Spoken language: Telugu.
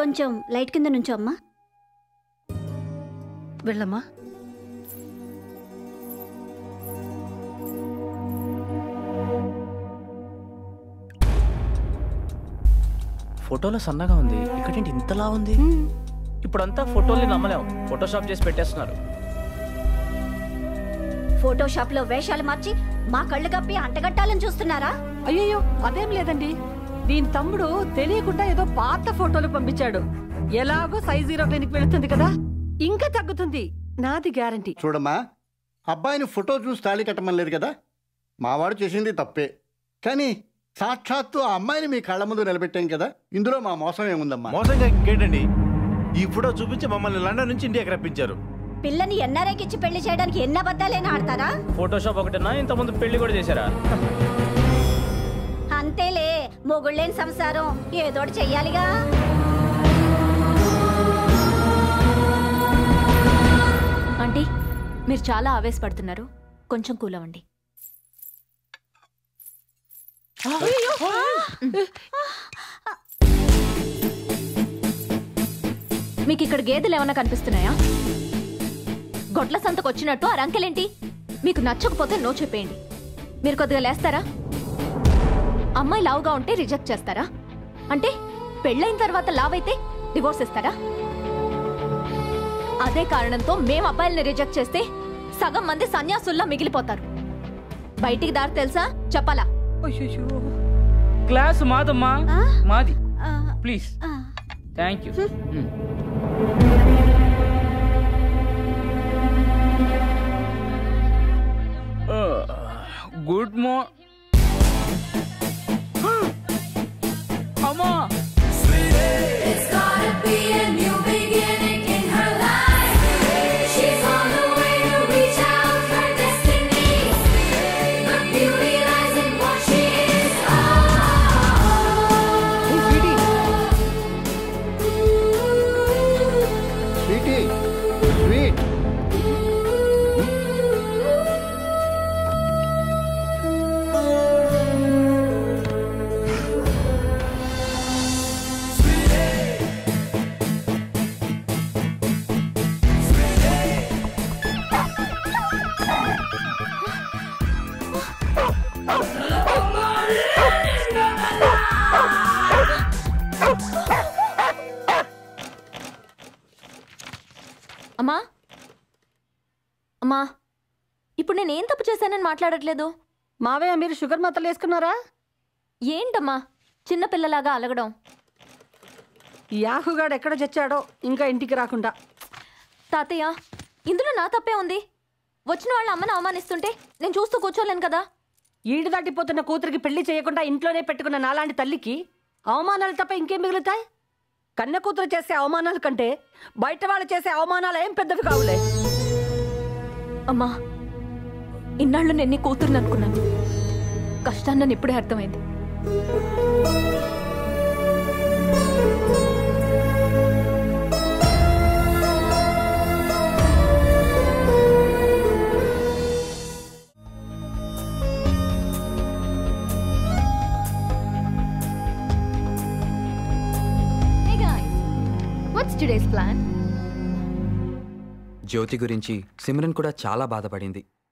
కొంచెం లైట్ కింద నుంచో అమ్మా వెళ్ళమ్మా ఫోటోలో సన్నగా ఉంది ఇక్కడేంటి ఇంతలా ఉంది ఇప్పుడంతా ఫోటోల్ని నమ్మలేం ఫోటోషాప్ చేసి పెట్టేస్తున్నారు ఫోటోషాప్ లో వేషాలు మార్చి మా కళ్ళు కప్పి అంటగట్టాలని చూస్తున్నారా అయ్యయ్యో అదేం లేదండి దీని తమ్ముడు తెలియకుండా ఏదో పాత ఫోటోలు పంపించాడు ఎలాగో సైజ్ జీరో క్లినిక్ వెళుతుంది కదా ఇంకా తగ్గుతుంది నాది గ్యారంటీ చూడమ్మా అబ్బాయిని ఫోటో చూసి తాళి కట్టమని లేదు కదా మావాడు చేసింది తప్పే కానీ సాక్షాత్తు ఆ అమ్మాయిని మీ కళ్ళ ముందు నిలబెట్టాం కదా ఇందులో మా మోసం ఏముందమ్మా మోసంగా ఇంకేంటండి ఈ ఫోటో చూపించి మమ్మల్ని లండన్ నుంచి ఇండియాకి రప్పించారు పిల్లని ఎన్ఆర్ఐకి ఇచ్చి పెళ్లి చేయడానికి ఎన్ని అబద్ధాలైనా ఆడతారా ఫోటోషాప్ ఒకటినా ఇంతకుముందు పెళ్లి కూడా చేశారా అంతేలే మొగుళ్ళేని సంసారం ఏదోటి చెయ్యాలిగా ఆంటీ మీరు చాలా ఆవేశపడుతున్నారు కొంచెం కూల్ అవ్వండి మీకు ఇక్కడ గేదెలు ఏమైనా కనిపిస్తున్నాయా గొడ్ల సంతకు వచ్చినట్టు ఆ రంకెలేంటి మీకు నచ్చకపోతే నో చెప్పేయండి మీరు కొద్దిగా లేస్తారా అమ్మాయి లావుగా ఉంటే రిజెక్ట్ చేస్తారా అంటే పెళ్ళైన తర్వాత లావ్ అయితే డివోర్స్ ఇస్తారా అదే కారణంతో మేం అబ్బాయిల్ని రిజెక్ట్ చేస్తే సగం మంది సన్యాసుల్లా మిగిలిపోతారు బయటికి దారి తెలుసా చెప్పాలా అయ్యయ్యో. క్లాస్ మాదమ్మా ఆ? మాది ఆ, ప్లీజ్ ఆ. థ్యాంక్ యూ గుడ్ మో అమ్మా It's gotta be a new beginning in her life. She's on the way to reach out her destiny. The beauty lies in what she is. Sweetie sweet అమ్మా అమ్మా ఇప్పుడు నేను ఏం తప్పు చేశానని మాట్లాడట్లేదు మావయ్య మీరు షుగర్ మాత్రలు వేసుకున్నారా ఏంటమ్మా చిన్న పిల్లలాగా అలగడం యాహుగాడు ఎక్కడ చచ్చాడో ఇంకా ఇంటికి రాకుండా తాతయ్య ఇందులో నా తప్పే ఉంది వచ్చిన వాళ్ళ అమ్మని అవమానిస్తుంటే నేను చూస్తూ కూర్చోలేను కదా ఈడు దాటిపోతున్న కూతురికి పెళ్లి చేయకుండా ఇంట్లోనే పెట్టుకున్న నాలాంటి తల్లికి అవమానాలు తప్ప ఇంకేం మిగులుతాయి కన్న కూతురు చేసే అవమానాల కంటే బయట వాళ్ళు చేసే అవమానాలు ఏం పెద్దవి కావులే అమ్మా ఇన్నాళ్ళు నేను నీ కూతుర్ని అనుకున్నాను కష్టాన్ని ఇప్పుడే అర్థమైంది Hey guys, what's today's plan? జ్యోతి గురించి సిమ్రన్ కూడా చాలా బాధపడింది